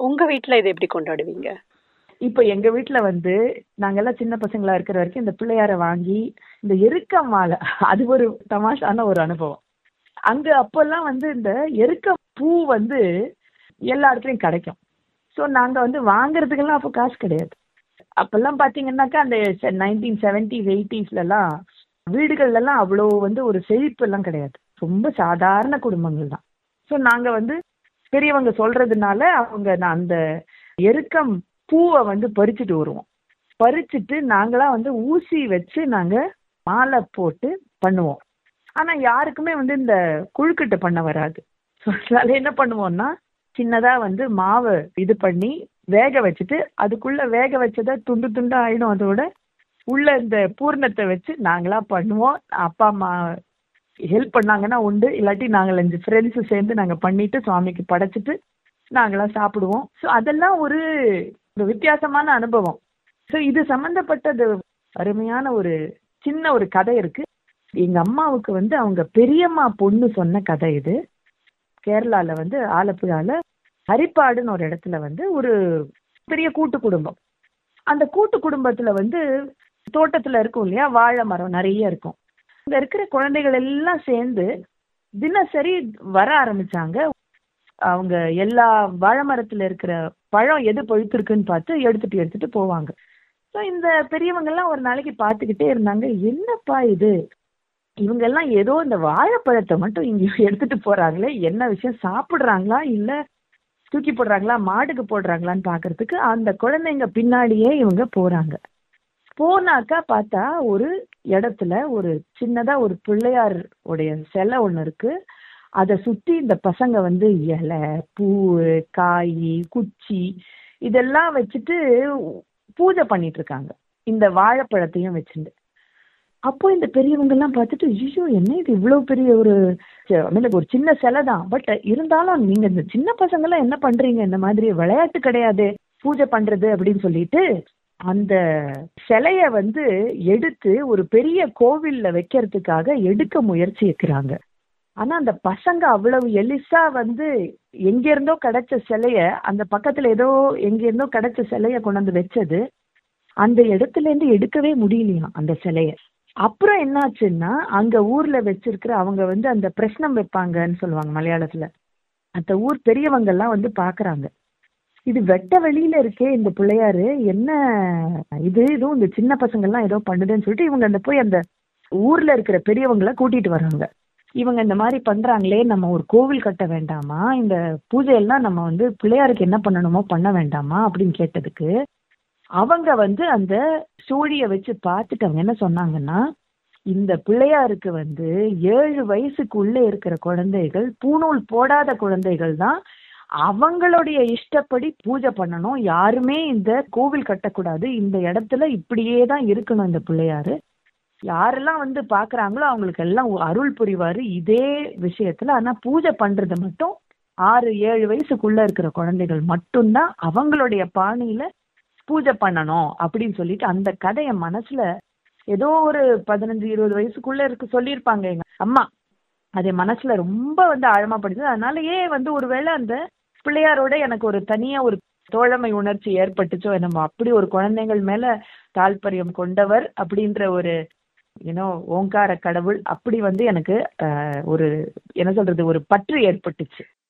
உங்க வீட்ல இதை எப்படி கொண்டாடுவீங்க இப்போ எங்க வீட்ல வந்து நாங்கெல்லாம் சின்ன பசங்களா இருக்கிற வரைக்கும் இந்த பிள்ளையார வாங்கி இந்த எருக்க மாலை அது ஒரு தமாஷான ஒரு அனுபவம் அங்க அப்பெல்லாம் வந்து இந்த எருக்க பூ வந்து எல்லா இடத்துலயும் கிடைக்கும் ஸோ நாங்க வந்து வாங்குறதுக்கெல்லாம் அப்போ காசு கிடையாது அப்பெல்லாம் பாத்தீங்கன்னாக்கா அந்த நைன்டீன் செவன்டிஸ் எயிட்டிஸ்லலாம் வீடுகள்லாம் அவ்வளோ வந்து ஒரு செழிப்பு எல்லாம் கிடையாது ரொம்ப சாதாரண குடும்பங்கள் தான் ஸோ நாங்க வந்து பெரியவங்க சொல்றதுனால அவங்க நான் அந்த எருக்கம் பூவை வந்து பறிச்சுட்டு வருவோம் பறிச்சுட்டு நாங்களா வந்து ஊசி வச்சு நாங்க மாலை போட்டு பண்ணுவோம் ஆனா யாருக்குமே வந்து இந்த கொழுக்கட்டை பண்ண வராது ஸோ அதனால என்ன பண்ணுவோம்னா சின்னதா வந்து மாவை இது பண்ணி வேக வச்சுட்டு அதுக்குள்ள வேக வச்சதை துண்டு துண்டா ஆயிடும் அதோட உள்ள இந்த பூர்ணத்தை வச்சு நாங்களா பண்ணுவோம் அப்பா அம்மா ஹெல்ப் பண்ணாங்கன்னா உண்டு இல்லாட்டி நாங்கள் அஞ்சு ஃப்ரெண்ட்ஸு சேர்ந்து நாங்கள் பண்ணிட்டு சுவாமிக்கு படைச்சிட்டு நாங்களாம் சாப்பிடுவோம் ஸோ அதெல்லாம் ஒரு ஒரு வித்தியாசமான அனுபவம் ஸோ இது சம்மந்தப்பட்டது அருமையான ஒரு சின்ன ஒரு கதை இருக்கு எங்க அம்மாவுக்கு வந்து அவங்க பெரியம்மா பொண்ணு சொன்ன கதை இது கேரளால வந்து ஆலப்புழால ஹரிப்பாடுன்னு ஒரு இடத்துல வந்து ஒரு பெரிய கூட்டு குடும்பம் அந்த கூட்டு குடும்பத்துல வந்து தோட்டத்துல இருக்கும் இல்லையா வாழை மரம் நிறைய இருக்கும் அங்க இருக்கிற குழந்தைகள் எல்லாம் சேர்ந்து தினசரி வர ஆரம்பிச்சாங்க அவங்க எல்லா வாழை மரத்துல இருக்கிற பழம் எது பழுத்திருக்குன்னு பார்த்து எடுத்துட்டு எடுத்துட்டு போவாங்க ஸோ இந்த பெரியவங்க எல்லாம் ஒரு நாளைக்கு பார்த்துக்கிட்டே இருந்தாங்க என்னப்பா இது இவங்க எல்லாம் ஏதோ இந்த வாழைப்பழத்தை மட்டும் இங்க எடுத்துட்டு போறாங்களே என்ன விஷயம் சாப்பிடுறாங்களா இல்ல தூக்கி போடுறாங்களா மாடுக்கு போடுறாங்களான்னு பாக்குறதுக்கு அந்த குழந்தைங்க பின்னாடியே இவங்க போறாங்க போனாக்கா பார்த்தா ஒரு இடத்துல ஒரு சின்னதா ஒரு பிள்ளையார் உடைய சிலை ஒண்ணு இருக்கு அதை சுத்தி இந்த பசங்க வந்து இலை பூ காய் குச்சி இதெல்லாம் வச்சுட்டு பூஜை பண்ணிட்டு இருக்காங்க இந்த வாழைப்பழத்தையும் வச்சுட்டு அப்போ இந்த பெரியவங்க எல்லாம் பார்த்துட்டு ஐயோ என்ன இது இவ்வளவு பெரிய ஒரு I mean, ஒரு சின்ன சிலை தான் பட் இருந்தாலும் நீங்க இந்த சின்ன பசங்க எல்லாம் என்ன பண்றீங்க இந்த மாதிரி விளையாட்டு கிடையாது பூஜை பண்றது அப்படின்னு சொல்லிட்டு அந்த சிலைய வந்து எடுத்து ஒரு பெரிய கோவில்ல வைக்கிறதுக்காக எடுக்க முயற்சி இருக்கிறாங்க ஆனா அந்த பசங்க அவ்வளவு எலிசா வந்து எங்க இருந்தோ கிடைச்ச சிலைய அந்த பக்கத்துல ஏதோ எங்க இருந்தோ கிடைச்ச சிலைய கொண்டு வந்து வச்சது அந்த இடத்துல இருந்து எடுக்கவே முடியலையாம் அந்த சிலைய அப்புறம் என்னாச்சுன்னா அங்க ஊர்ல வச்சிருக்கிற அவங்க வந்து அந்த பிரശ്നം வைப்பாங்கன்னு சொல்லுவாங்க மலையாளத்துல அந்த ஊர் பெரியவங்க எல்லாம் வந்து பாக்குறாங்க இது வெட்ட வெளியில இருக்கே இந்த பிள்ளையாரு என்ன இது இதுவும் இந்த சின்ன பசங்க எல்லாம் ஏதோ பண்ணுதுன்னு சொல்லிட்டு இவங்க அந்த போய் அந்த ஊர்ல இருக்கிற பெரியவங்கள கூட்டிட்டு வர்றாங்க இவங்க இந்த மாதிரி பண்றாங்களே நம்ம ஒரு கோவில் கட்ட வேண்டாமா இந்த பூஜையெல்லாம் நம்ம வந்து பிள்ளையாருக்கு என்ன பண்ணணுமோ பண்ண வேண்டாமா அப்படின்னு கேட்டதுக்கு அவங்க வந்து அந்த சூழிய வச்சு பார்த்துட்டு அவங்க என்ன சொன்னாங்கன்னா இந்த பிள்ளையாருக்கு வந்து ஏழு வயசுக்குள்ள இருக்கிற குழந்தைகள் பூணூல் போடாத குழந்தைகள் தான் அவங்களுடைய இஷ்டப்படி பூஜை பண்ணணும் யாருமே இந்த கோவில் கட்டக்கூடாது இந்த இடத்துல இப்படியே தான் இருக்கணும் இந்த பிள்ளையாரு யாரெல்லாம் வந்து பாக்குறாங்களோ அவங்களுக்கு எல்லாம் அருள் புரிவாரு இதே விஷயத்துல ஆனா பூஜை பண்றது மட்டும் ஆறு ஏழு வயசுக்குள்ள இருக்கிற குழந்தைகள் மட்டும்தான் அவங்களுடைய பாணியில பூஜை பண்ணணும் அப்படின்னு சொல்லிட்டு அந்த கதை என் மனசுல ஏதோ ஒரு பதினஞ்சு இருபது வயசுக்குள்ள இருக்கு சொல்லியிருப்பாங்க எங்க அம்மா அது என் மனசுல ரொம்ப வந்து ஆழமா படிச்சது அதனாலயே வந்து ஒருவேளை அந்த பிள்ளையாரோட எனக்கு ஒரு தனியா ஒரு தோழமை உணர்ச்சி ஏற்பட்டுச்சோ நம்ம அப்படி ஒரு குழந்தைகள் மேல தாழ்பரியம் கொண்டவர் அப்படின்ற ஒரு யூனோ ஓங்கார கடவுள் அப்படி வந்து எனக்கு ஒரு என்ன சொல்றது ஒரு பற்று ஏற்பட்டுச்சு